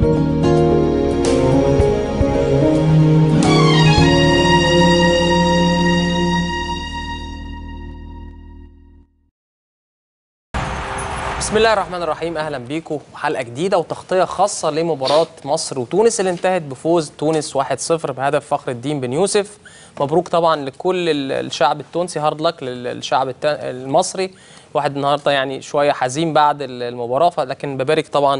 بسم الله الرحمن الرحيم اهلا بيكم حلقه جديده وتغطيه خاصه لمباراه مصر وتونس اللي انتهت بفوز تونس 1-0 بهدف فخر الدين بن يوسف مبروك طبعا لكل ال- الشعب التونسي هارد لك للشعب الت- المصري واحد النهارده يعني شويه حزين بعد ال- المباراه لكن ببارك طبعا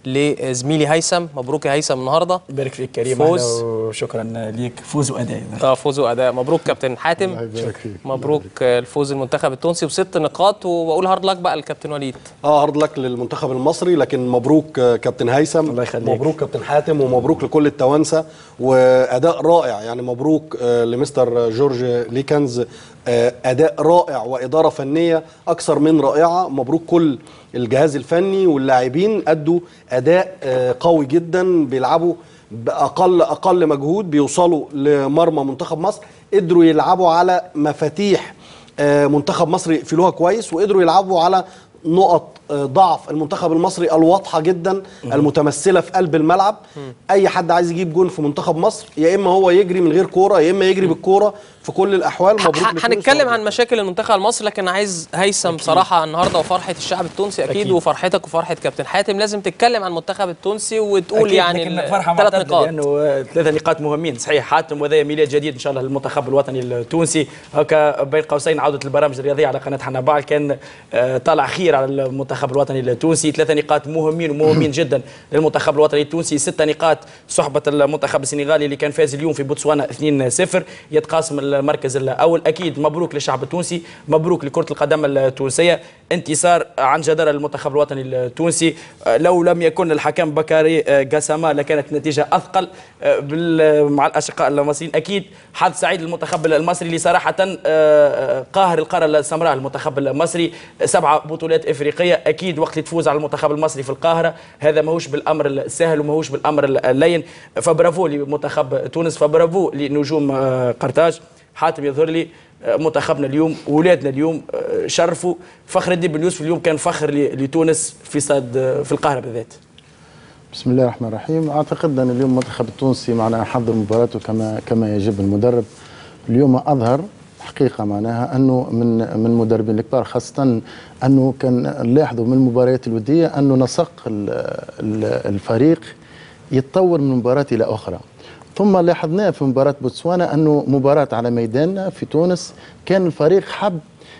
لزميلي هيثم مبروك يا هيثم النهارده يبارك فيك كريم فوز. أهلا وشكرا ليك فوز واداء اه فوز واداء مبروك كابتن حاتم الله يبارك فيك. مبروك آه، الفوز المنتخب التونسي وست نقاط وبقول هارد لك بقى الكابتن وليد اه هارد لك للمنتخب المصري لكن مبروك آه، كابتن هيثم الله يخليك. مبروك كابتن حاتم ومبروك لكل التوانسه واداء رائع يعني مبروك آه، لمستر جورج ليكنز آه، اداء رائع واداره فنيه اكثر من رائعه مبروك كل الجهاز الفني واللاعبين ادوا اداء آه، قوي جدا بيلعبوا باقل اقل مجهود بيوصلوا لمرمى منتخب مصر قدروا يلعبوا على مفاتيح آه، منتخب مصر يقفلوها كويس وقدروا يلعبوا على نقط آه، ضعف المنتخب المصري الواضحه جدا المتمثله في قلب الملعب اي حد عايز يجيب جون في منتخب مصر يا اما هو يجري من غير كوره يا اما يجري بالكوره في كل الاحوال مبروك ح- لتونس هنتكلم ومبروك. عن مشاكل المنتخب المصري لكن عايز هيثم بصراحه النهارده وفرحه الشعب التونسي اكيد, أكيد. وفرحتك وفرحه كابتن حاتم لازم تتكلم عن المنتخب التونسي وتقول أكيد يعني لكن ال- فرحه ثلاث معتدله نقاط لانه ثلاثه نقاط مهمين صحيح حاتم وهذا ميلاد جديد ان شاء الله للمنتخب الوطني التونسي هكا بين قوسين عوده البرامج الرياضيه على قناه حنابال كان آه، طلع خير على المنتخب الوطني التونسي ثلاثه نقاط مهمين ومهمين جدا للمنتخب الوطني التونسي ستة نقاط صحبه المنتخب السنغالي اللي كان فاز اليوم في بوتسوانا 2-0 يتقاسم المركز الاول اكيد مبروك للشعب التونسي مبروك لكره القدم التونسيه انتصار عن جدارة للمنتخب الوطني التونسي آه، لو لم يكن الحكم بكاري آه، قاسما لكانت النتيجة أثقل آه، بال- مع الأشقاء المصريين أكيد حظ سعيد للمنتخب المصري اللي صراحة آه، آه، قاهر القارة السمراء المنتخب المصري سبعة بطولات إفريقية أكيد وقت اللي تفوز على المنتخب المصري في القاهرة هذا ماهوش بالأمر السهل وماهوش بالأمر اللين فبرافو لمنتخب تونس فبرافو لنجوم آه، قرطاج حاتم يظهر لي آه، منتخبنا اليوم ولادنا اليوم آه، شرفوا فخر الدين بن يوسف اليوم كان فخر ل- لتونس في استاد آه، في القاهره بالذات بسم الله الرحمن الرحيم اعتقد ان اليوم المنتخب التونسي معناها حضر مباراته كما كما يجب المدرب اليوم اظهر حقيقه معناها انه من من المدربين الكبار خاصه انه كان نلاحظوا من المباريات الوديه انه نسق ال- ال- الفريق يتطور من مباراه الى اخرى ثم لاحظناه في مباراه بوتسوانا انه مباراه على ميداننا في تونس كان الفريق حب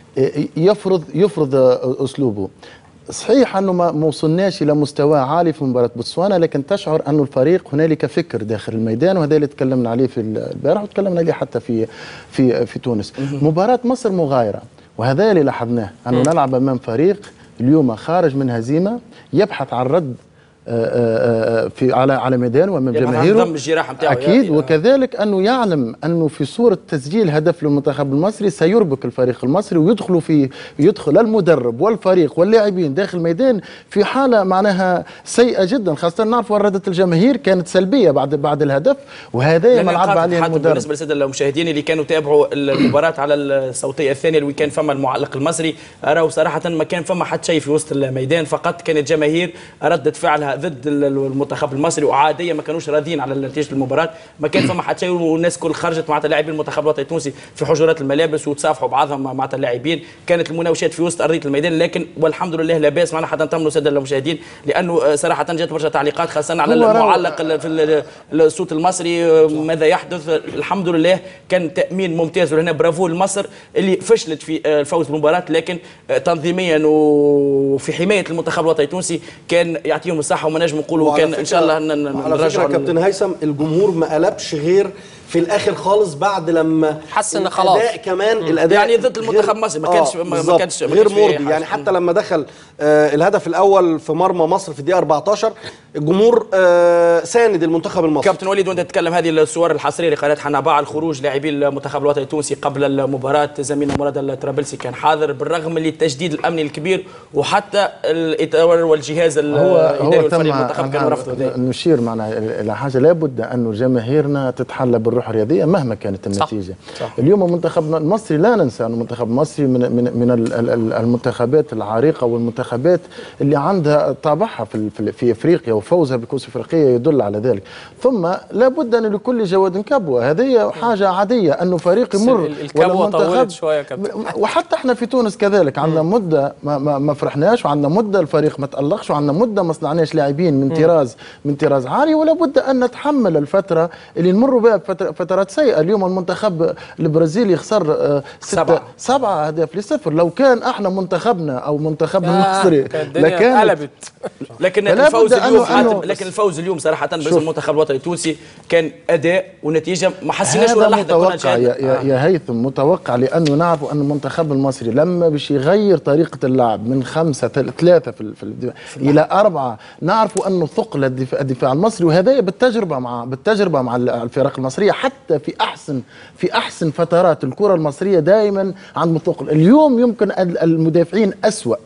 يفرض يفرض اسلوبه صحيح انه ما ما وصلناش الى مستوى عالي في مباراه بوتسوانا لكن تشعر انه الفريق هنالك فكر داخل الميدان وهذا اللي تكلمنا عليه في البارح وتكلمنا عليه حتى في في في تونس مباراه مصر مغايره وهذا اللي لاحظناه انه نلعب امام فريق اليوم خارج من هزيمه يبحث عن رد آه، آه، آه، في على على ميدان وامام يبحث عن جماهيره ضم الجراح نتاعو اكيد يا- وكذلك انه يعلم انه في صوره تسجيل هدف للمنتخب المصري سيربك الفريق المصري ويدخل في يدخل المدرب والفريق واللاعبين داخل الميدان في حاله معناها سيئه جدا خاصه نعرف رده الجماهير كانت سلبيه بعد بعد الهدف وهذا لأن ملعب خاطر عليه حاتم المدرب بالنسبه للساده المشاهدين اللي كانوا تابعوا المباراه على الصوتيه الثانيه اللي كان فما المعلق المصري راهو صراحه ما كان فما حتى شيء في وسط الميدان فقط كانت جماهير ردت فعلها ضد المنتخب المصري وعاديه ما كانوش راضيين على نتيجه المباراه ما كان فما حتى شيء والناس كل خرجت معناتها لاعبين المنتخب الوطني التونسي في حجرات الملابس وتصافحوا بعضهم مع معناتها اللاعبين كانت المناوشات في وسط ارضيه الميدان لكن والحمد لله لا باس معنا حتى نطمنوا الساده المشاهدين لانه آه، صراحه جات برشا تعليقات خاصه على هو راهو- المعلق ال- في ال- الصوت المصري آه، ماذا يحدث الحمد لله كان تامين ممتاز وهنا برافو لمصر اللي فشلت في آه، الفوز بالمباراه لكن آه، تنظيميا وفي حمايه المنتخب الوطني التونسي كان يعطيهم الصحه وما نجم نقولوا وعلى كان ان شاء الله ن- ن- على فكره نرجعوا كابتن هيثم الجمهور ما قلبش غير في الاخر خالص بعد لما حس إن خلاص. الاداء كمان الاداء يعني ضد غير- المنتخب مصر، ما كانش- آه، ما- ما بالظبط، كانش- ما غير كانش فيه مرضي حاجة. يعني حتى لما دخل آه الهدف الاول في مرمى مصر في الدقيقه 14 الجمهور آه ساند المنتخب المصري كابتن وليد وانت تتكلم هذه الصور الحصريه لقناه حنابا على الخروج لاعبي المنتخب الوطني التونسي قبل المباراه زميلنا مراد الطرابلسي كان حاضر بالرغم من التجديد الامني الكبير وحتى الاطار والجهاز هو الاداري هو والفريق تم المنتخب كانوا رفضوا ذلك نشير معنا الى حاجه لابد انه جماهيرنا تتحلى بالروح بالروح الرياضيه مهما كانت صح. النتيجه صح. اليوم المنتخب المصري لا ننسى انه المنتخب المصري من من من ال- ال- ال- المنتخبات العريقه والمنتخبات اللي عندها طابعها في ال- في, ال- في افريقيا وفوزها بكؤوس افريقيه يدل على ذلك ثم لابد ان لكل جواد كبوه هذه حاجه عاديه انه فريق بس يمر ال- الكبوة ولا منتخب- طولت شوية يا كابتن. وحتى احنا في تونس كذلك عندنا مده ما, ما, ما فرحناش وعندنا مده الفريق ما تالقش وعندنا مده ما صنعناش لاعبين من طراز من طراز عالي ولا بد ان نتحمل الفتره اللي نمر بها بفتر- فترات سيئه اليوم المنتخب البرازيلي خسر آه، ستة سبعة. سبعة اهداف لصفر لو كان احنا منتخبنا او منتخبنا آه، المصري كانت الدنيا لكانت قلبت لكن فلا الفوز بد أنه- اليوم حاتم أنه- لكن الفوز اليوم صراحه بالنسبه شوف. للمنتخب الوطني التونسي كان اداء ونتيجه ما حسيناش هذا ولا لحظه كنا متوقع نشاهد يا, يا, يا هيثم متوقع لانه نعرف ان المنتخب المصري لما باش يغير طريقه اللعب من خمسه ثل- ثلاثه في, ال- في الدفاع الى اربعه نعرف انه ثقل الدفاع, الدفاع المصري وهذا بالتجربه مع بالتجربه مع ال- الفرق المصريه حتى في احسن في احسن فترات الكره المصريه دائما عندهم ثقل اليوم يمكن ال- المدافعين اسوا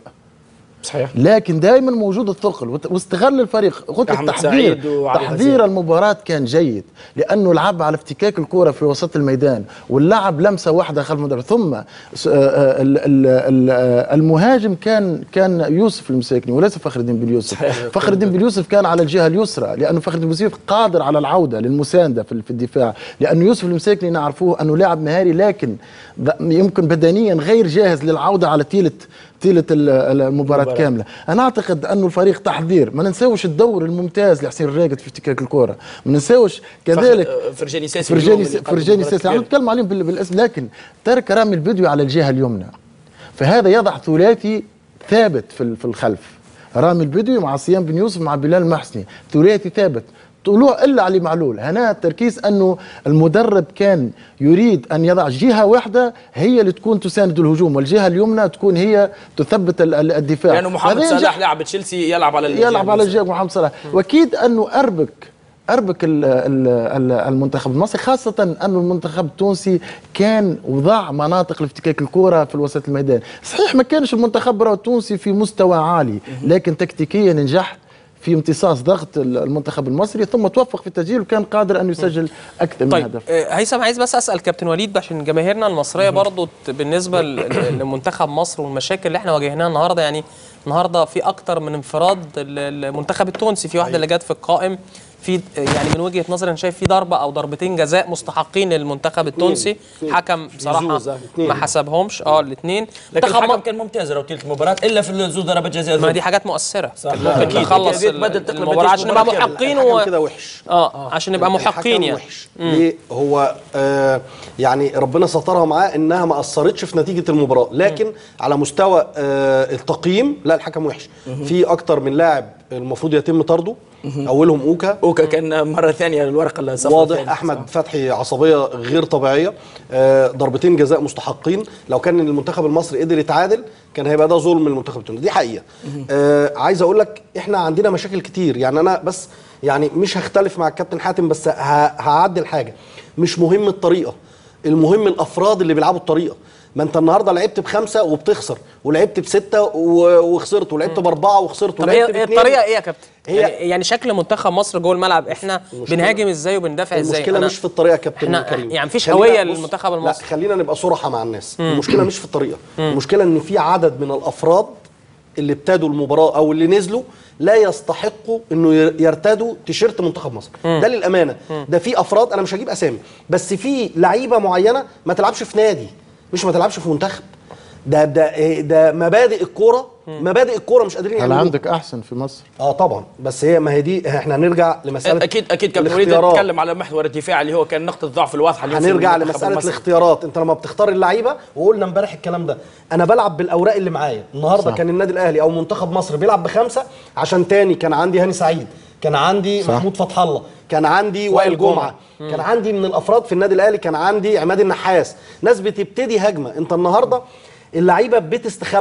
صحيح لكن دائما موجود الثقل وت- واستغل الفريق قلت أحمد التحضير سعيد وعلي تحضير المباراة كان جيد لأنه لعب على افتكاك الكرة في وسط الميدان واللعب لمسة واحدة خلف المدرب ثم س- آه، آه، ال- ال- ال- آه، المهاجم كان كان يوسف المساكني وليس فخر الدين بن يوسف فخر الدين بن يوسف كان على الجهة اليسرى لأنه فخر الدين بن يوسف قادر على العودة للمساندة في في الدفاع لأنه يوسف المساكني نعرفوه أنه لاعب مهاري لكن ب- يمكن بدنيا غير جاهز للعودة على تيلة تيلة ال- ال- المباراة كاملة أنا أعتقد أنه الفريق تحضير ما ننساوش الدور الممتاز لحسين الراقد في افتكاك الكرة ما ننساوش كذلك فخ- فرجاني ساسي فرجاني اليوم اللي قدم فرجاني مباراة ساسي كبيرة. عم نتكلم عليهم بال- بالاسم لكن ترك رامي البدوي على الجهه اليمنى فهذا يضع ثلاثي ثابت في ال- في الخلف رامي البدوي مع صيام بن يوسف مع بلال المحسني ثلاثي ثابت طلوع الا علي معلول هنا التركيز انه المدرب كان يريد ان يضع جهه واحده هي اللي تكون تساند الهجوم والجهه اليمنى تكون هي تثبت ال- ال- الدفاع لانه محمد وهذا ينجح صلاح لاعب تشيلسي يلعب على الجهة يلعب على اليسرى. الجهه محمد صلاح واكيد انه اربك اربك ال- ال- ال- المنتخب المصري خاصه انه المنتخب التونسي كان وضع مناطق لافتكاك الكره في الوسط الميدان صحيح ما كانش المنتخب برا التونسي في مستوى عالي لكن تكتيكيا نجح في امتصاص ضغط ال- المنتخب المصري ثم توفق في التسجيل وكان قادر ان يسجل اكثر من طيب هدف آه، هيثم عايز بس اسال كابتن وليد عشان جماهيرنا المصريه برضو ت- بالنسبه ل- ل- لمنتخب مصر والمشاكل اللي احنا واجهناها النهارده يعني النهارده في اكتر من انفراد ال- المنتخب التونسي في واحده اللي جت في القائم في يعني من وجهه نظري انا شايف في ضربه او ضربتين جزاء مستحقين للمنتخب التونسي اتنين. حكم بصراحه زوز، اه، اتنين. ما حسبهمش اه الاثنين لكن الحكم كان ممتاز لو تلك المباراه الا في الزوز ضربات جزاء ما دي حاجات مؤثره صح. كان لا، ممكن أكيد. تخلص أكيد. ال- بدل تقلب المباراه عشان نبقى الحكم محقين الحكم و... كده وحش اه عشان نبقى محقين الحكم يعني وحش ليه هو آه يعني ربنا سترها معاه انها ما اثرتش في نتيجه المباراه لكن على مستوى آه التقييم لا الحكم وحش في اكتر من لاعب المفروض يتم طرده اولهم اوكا اوكا كان مره ثانيه الورقه الصفراء واضح الثانية. احمد فتحي عصبيه غير طبيعيه آه، ضربتين جزاء مستحقين لو كان المنتخب المصري قدر يتعادل كان هيبقى ده ظلم من المنتخب التونسي دي حقيقه آه عايز اقول لك احنا عندنا مشاكل كتير يعني انا بس يعني مش هختلف مع الكابتن حاتم بس ه- هعدل حاجه مش مهم الطريقه المهم الافراد اللي بيلعبوا الطريقه ما انت النهارده لعبت بخمسه وبتخسر ولعبت بسته و- وخسرت ولعبت باربعه وخسرت طب هي ولعبت هي باتنين. الطريقه ايه يا كابتن؟ هي- يعني, يعني شكل منتخب مصر جوه الملعب احنا المشكلة- بنهاجم ازاي وبندافع ازاي؟ المشكله أنا- مش في الطريقه يا كابتن احنا كريم يعني مفيش خلينا- هويه بص، للمنتخب لا المصري خلينا نبقى صراحه مع الناس المشكله مش في الطريقه المشكله ان في عدد من الافراد اللي ابتدوا المباراه او اللي نزلوا لا يستحقوا انه ير- يرتدوا تيشيرت منتخب مصر ده للامانه ده في افراد انا مش هجيب اسامي بس في لعيبه معينه ما تلعبش في نادي مش ما تلعبش في منتخب ده ده إيه ده مبادئ الكوره مبادئ الكوره مش قادرين هل يعملوها عندك احسن في مصر اه طبعا بس هي ما هي دي احنا هنرجع لمساله اكيد اكيد كابتن وليد الاختيارات. نتكلم على محور الدفاع اللي هو كان نقطه الضعف الواضحه اليوم في هنرجع المنتخب لمساله المصري. الاختيارات انت لما بتختار اللعيبه وقلنا امبارح الكلام ده انا بلعب بالاوراق اللي معايا النهارده صح. كان النادي الاهلي او منتخب مصر بيلعب بخمسه عشان تاني كان عندي هاني سعيد كان عندي صح. محمود فتح الله كان عندي وائل وائل جمعه كان عندي من الافراد في النادي الاهلي كان عندي عماد النحاس ناس بتبتدي هجمه انت النهارده اللعيبه بتستخبى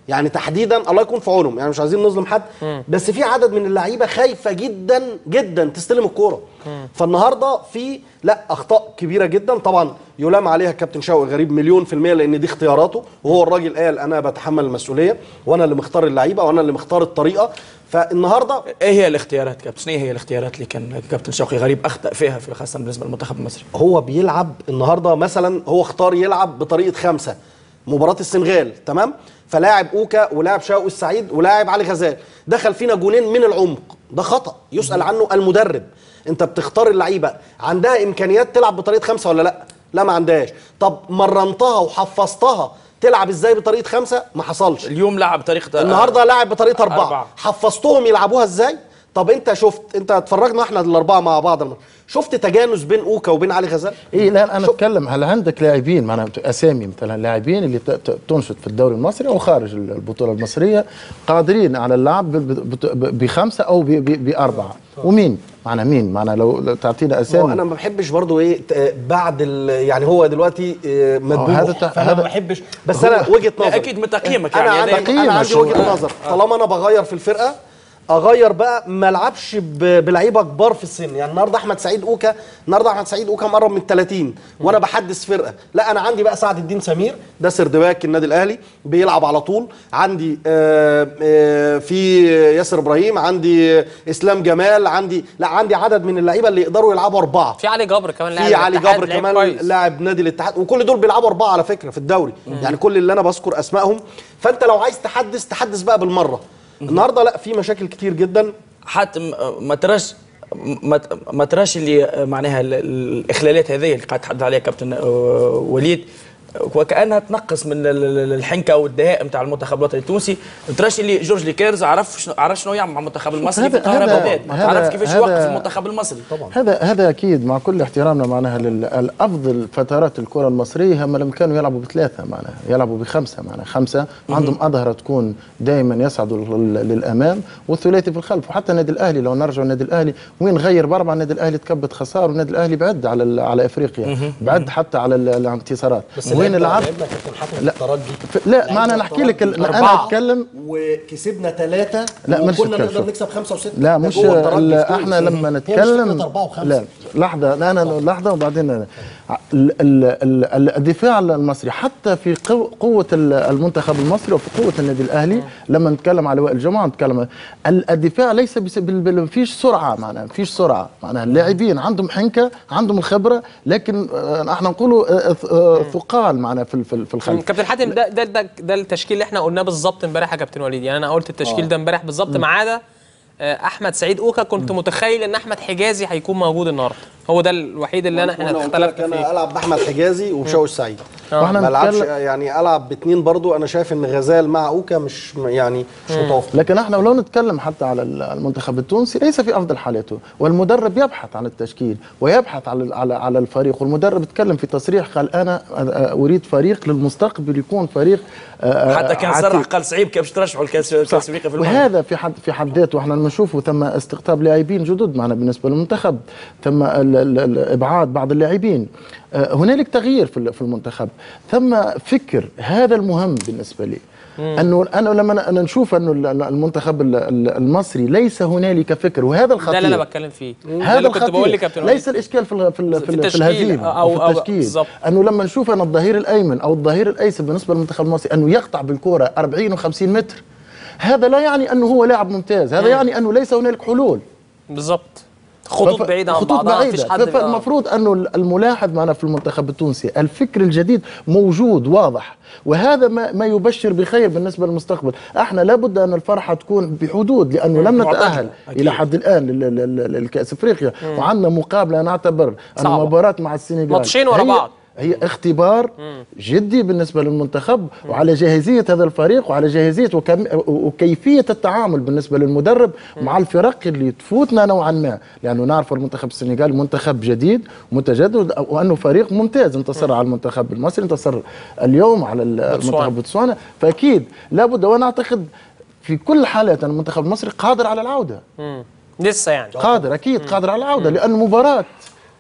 يعني تحديدا الله يكون في عونهم يعني مش عايزين نظلم حد بس في عدد من اللعيبه خايفه جدا جدا تستلم الكوره فالنهارده في لا اخطاء كبيره جدا طبعا يلام عليها الكابتن شوقي غريب مليون في الميه لان دي اختياراته وهو الراجل قال انا بتحمل المسؤوليه وانا اللي مختار اللعيبه وانا اللي مختار الطريقه فالنهارده ايه هي الاختيارات كابتن شنو هي الاختيارات اللي كان كابتن شوقي غريب اخطا فيها في خاصه بالنسبه للمنتخب المصري هو بيلعب النهارده مثلا هو اختار يلعب بطريقه خمسه مباراه السنغال تمام فلاعب اوكا ولاعب شوقي السعيد ولاعب علي غزال دخل فينا جونين من العمق ده خطا يسال عنه المدرب انت بتختار اللعيبه عندها امكانيات تلعب بطريقه خمسه ولا لا لا ما عندهاش طب مرنتها وحفظتها تلعب ازاي بطريقه خمسه ما حصلش اليوم لعب طريقه النهارده لاعب بطريقه أربعة. أربعة. حفظتهم يلعبوها ازاي طب انت شفت انت اتفرجنا احنا الاربعه مع بعض المرة. شفت تجانس بين اوكا وبين علي غزال اي لا انا شو- اتكلم هل عندك لاعبين معناها اسامي مثلا لاعبين اللي ت- ت- تنشط في الدوري المصري او خارج البطوله المصريه قادرين على اللعب ب- ب- ب- بخمسه او ب- ب- باربعه ومين معنا مين معنا لو لو تعطينا هو اسامي انا ما بحبش برضو ايه ت- بعد ال- يعني هو دلوقتي اه، مدبوح هذا تع- فانا هذا- ما بحبش بس انا وجهه لا، نظر اكيد من تقييمك انا يعني عندي تقييم انا عندي مشروع. وجهه نظر طالما انا بغير في الفرقه اغير بقى ما العبش ب- بلعيبه كبار في السن يعني النهارده احمد سعيد اوكا النهارده احمد سعيد اوكا مقرب من 30 وانا بحدث فرقه لا انا عندي بقى سعد الدين سمير ده سردباك النادي الاهلي بيلعب على طول عندي آه آه في ياسر ابراهيم عندي اسلام جمال عندي لا عندي عدد من اللعيبه اللي يقدروا يلعبوا اربعه في علي جبر كمان لاعب في علي الاتحاد، جبر لعيب كمان كويس. لاعب نادي الاتحاد وكل دول بيلعبوا اربعه على فكره في الدوري يعني كل اللي انا بذكر اسمائهم فانت لو عايز تحدث تحدث بقى بالمره النهارده لا في مشاكل كتير جدا حتى م- ما تراش ما ما تراش اللي معناها ال- ال- الاخلالات هذه اللي قاعد تحدث عليها كابتن آه، وليد وكانها تنقص من ال- ال- الحنكه والدهاء نتاع المنتخب الوطني التونسي ما تراش اللي جورج ليكيرز عرف شنو عرف شنو يعمل مع المنتخب المصري في هذا- القاهره هذا- بالذات ما هذا- تعرف كيفاش هذا- يوقف المنتخب المصري طبعا هذا هذا اكيد مع كل احترامنا معناها للافضل فترات الكره المصريه هم لما كانوا يلعبوا بثلاثه معناها يلعبوا بخمسه معناها خمسه عندهم اظهره تكون دائما يصعدوا لل- للامام والثلاثي في الخلف وحتى النادي الاهلي لو نرجع النادي الاهلي وين غير باربعه النادي الاهلي تكبت خساره والنادي الاهلي بعد على ال- على افريقيا بعد حتى على ال- الانتصارات وين لعب لا ف- لا ما انا نحكي لك ال- انا أربعة. اتكلم وكسبنا ثلاثه لا، مش وكنا كده، نقدر شوف. نكسب خمسه وسته لا ده مش جوه الترجي لا في تونس. احنا لما هي مش نتكلم فكرة أربعة وخمسة. لا لحظه لا انا لحظه وبعدين أنا. ال- ال- ال- الدفاع المصري حتى في قو- قوه ال- المنتخب المصري وفي قوه النادي الاهلي لما نتكلم على وائل جمعه نتكلم ال- الدفاع ليس بس بال- بال- فيش سرعه معناها فيش سرعه معناها اللاعبين عندهم حنكه عندهم الخبره لكن آه، احنا نقولوا آه، آه، ثقال معناها في في في الخلف كابتن حاتم ده ده ده, ده التشكيل اللي احنا قلناه بالظبط امبارح يا كابتن وليد يعني انا قلت التشكيل ده امبارح بالظبط ما عدا آه، احمد سعيد اوكا كنت متخيل ان احمد حجازي هيكون موجود النهارده هو ده الوحيد اللي انا احنا وأنا قلت لك اختلفنا انا فيه العب باحمد حجازي وبشوقي السعيد واحنا ما العبش نتكلم- يعني العب باثنين برضو انا شايف ان غزال مع اوكا مش يعني مش متوافق لكن احنا لو نتكلم حتى على المنتخب التونسي ليس في افضل حالاته والمدرب يبحث عن التشكيل ويبحث على على على الفريق والمدرب تكلم في تصريح قال انا اريد فريق للمستقبل يكون فريق آه، حتى كان عتيق. صرح قال صعيب كيف ترشحوا الكاس كاس افريقيا في المغرب وهذا في حد في حد ذاته احنا نشوفه ثم استقطاب لاعبين جدد معنا بالنسبه للمنتخب ثم ال- ال- ال- ابعاد بعض اللاعبين آه، هنالك تغيير في ال- في المنتخب ثم فكر هذا المهم بالنسبه لي انه انا لما أنا نشوف انه ال- المنتخب ال- ال- المصري ليس هنالك فكر وهذا الخطير ده اللي انا بتكلم فيه ده هذا اللي كنت الخطير بقول لكابتن وليد. ليس الاشكال في ال- في ال- في, ال- في التشكيل الهزيمه أو- او في أو- التشكيل بالظبط. انه لما نشوف ان الظهير الايمن او الظهير الايسر بالنسبه للمنتخب المصري انه يقطع بالكره 40 و50 متر هذا لا يعني انه هو لاعب ممتاز هذا يعني انه ليس هنالك حلول بالظبط خطوط فف- بعيده عن خطوط بعضها بعيدة مفيش حد بقى- فالمفروض انه الملاحظ معنا في المنتخب التونسي الفكر الجديد موجود واضح وهذا ما, ما يبشر بخير بالنسبه للمستقبل احنا لابد ان الفرحه تكون بحدود لانه لم معتدلة، نتاهل أكيد. الى حد الان لل- لل- لل- للكاس افريقيا وعندنا مقابله نعتبر ان صعبة. مباراه مع السنغال ماتشين ورا هي- بعض. هي اختبار جدي بالنسبه للمنتخب وعلى جاهزيه هذا الفريق وعلى جاهزيه وكم وكيفيه التعامل بالنسبه للمدرب مع الفرق اللي تفوتنا نوعا ما لانه نعرف المنتخب السنغالي منتخب جديد متجدد وانه فريق ممتاز انتصر على المنتخب المصري انتصر اليوم على ال- المنتخب بوتسوانا فاكيد لابد وانا اعتقد في كل حالات أن المنتخب المصري قادر على العوده مم. لسه يعني قادر اكيد قادر على العوده لان مباراه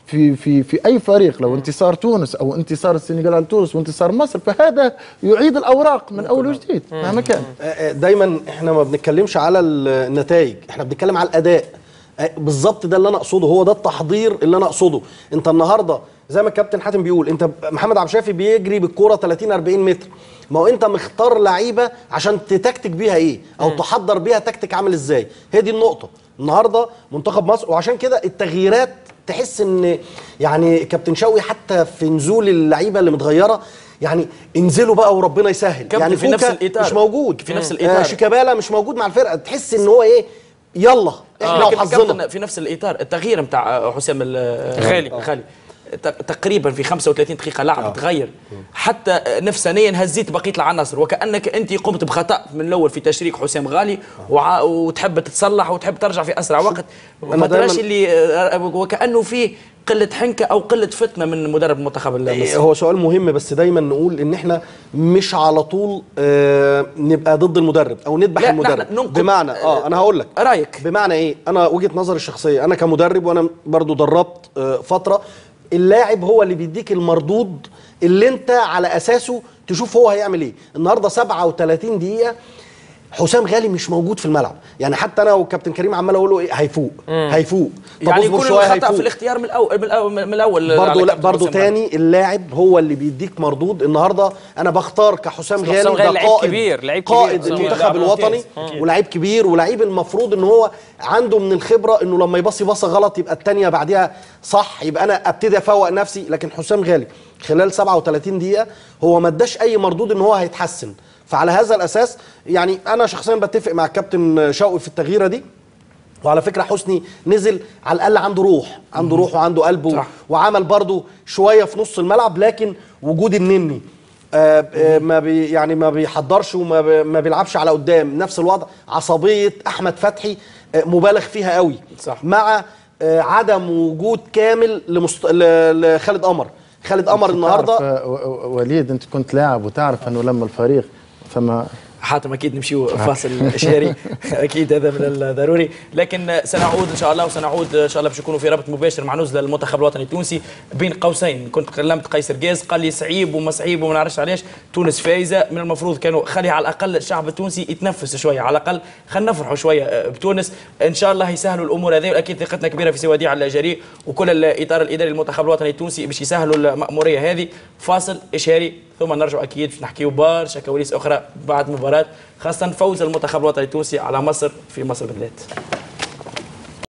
في في في اي فريق لو انتصار تونس او انتصار السنغال على تونس وانتصار مصر فهذا يعيد الاوراق من اول وجديد مهما كان آه، آه، دايما احنا ما بنتكلمش على النتائج احنا بنتكلم على الاداء آه، بالظبط ده اللي انا اقصده هو ده التحضير اللي انا اقصده انت النهارده زي ما الكابتن حاتم بيقول انت محمد عبد الشافي بيجري بالكوره 30 40 متر ما هو انت مختار لعيبه عشان تتكتك بيها ايه او تحضر بيها تكتيك عامل ازاي هي دي النقطه النهارده منتخب مصر وعشان كده التغييرات تحس ان يعني كابتن شوقي حتى في نزول اللعيبه اللي متغيره يعني انزلوا بقى وربنا يسهل كابتن يعني في نفس كوكا الإطار. مش موجود في نفس آه، الإطار. شيكابالا مش موجود مع الفرقه تحس ان هو ايه يلا احنا لكن وحظنا كابتن في نفس الاطار التغيير نتاع حسام ال- غالي. غالي ت- تقريبا في 35 دقيقه لاعب تغير حتى نفسانيا هزيت بقيه العناصر وكانك انت قمت بخطا من الاول في تشريك حسام غالي وع... وتحب تتصلح وتحب ترجع في اسرع وقت ما دايماً- تراش اللي آه، وكانه فيه قله حنكه او قله فتنه من مدرب المنتخب إيه، المصري هو سؤال مهم بس دايما نقول ان احنا مش على طول آه نبقى ضد المدرب او نذبح لا، المدرب نحن ننقد- بمعنى اه انا هقول لك رايك بمعنى ايه انا وجهه نظري الشخصيه انا كمدرب وانا برضو دربت آه فتره اللاعب هو اللي بيديك المردود اللي انت على اساسه تشوف هو هيعمل ايه النهارده 37 دقيقه حسام غالي مش موجود في الملعب يعني حتى انا والكابتن كريم عمال اقول له ايه هيفوق هيفوق طب يعني اصبر يكون شويه الخطا هيفوق في الاختيار من الاول من الاول, من الأول برضه على لا كابتن برضه حسام غالي. تاني اللاعب هو اللي بيديك مردود النهارده انا بختار كحسام حسام غالي غالي ده لعيب قائد كبير، لعيب كبير. قائد حسام المنتخب لاعب الوطني ممتاز. ولاعيب كبير ولاعيب المفروض ان هو عنده من الخبره انه لما يبصي بصه غلط يبقى الثانيه بعديها صح يبقى انا ابتدي افوق نفسي لكن حسام غالي خلال 37 دقيقه هو ما اداش اي مردود ان هو هيتحسن فعلى هذا الاساس يعني انا شخصيا بتفق مع الكابتن شوقي في التغييره دي وعلى فكره حسني نزل على الاقل عنده روح عنده روح وعنده قلب و- صح. وعمل برضو شويه في نص الملعب لكن وجود النني آه آه ما بي يعني ما بيحضرش وما بي ما بيلعبش على قدام نفس الوضع عصبيه احمد فتحي آه مبالغ فيها قوي صح. مع آه عدم وجود كامل لمست... ل- لخالد قمر خالد قمر النهارده تعرف، آه، و- و- وليد انت كنت لاعب وتعرف انه لما الفريق فما حاتم اكيد نمشيو فاصل اشهاري اكيد هذا من الضروري لكن سنعود ان شاء الله وسنعود ان شاء الله باش نكونوا في رابط مباشر مع نزله المنتخب الوطني التونسي بين قوسين كنت كلمت قيس رقاز قال لي صعيب وما صعيب وما نعرفش علاش تونس فايزه من المفروض كانوا خلي على الاقل الشعب التونسي يتنفس شويه على الاقل خلينا نفرحوا شويه آه، بتونس ان شاء الله يسهلوا الامور هذه واكيد ثقتنا كبيره في سواديع الجريء وكل الاطار الاداري للمنتخب الوطني التونسي باش يسهلوا الماموريه هذه فاصل اشهاري ثم نرجع اكيد باش نحكيو برشا كواليس اخرى بعد مباراه خاصه فوز المنتخب الوطني التونسي على مصر في مصر بالذات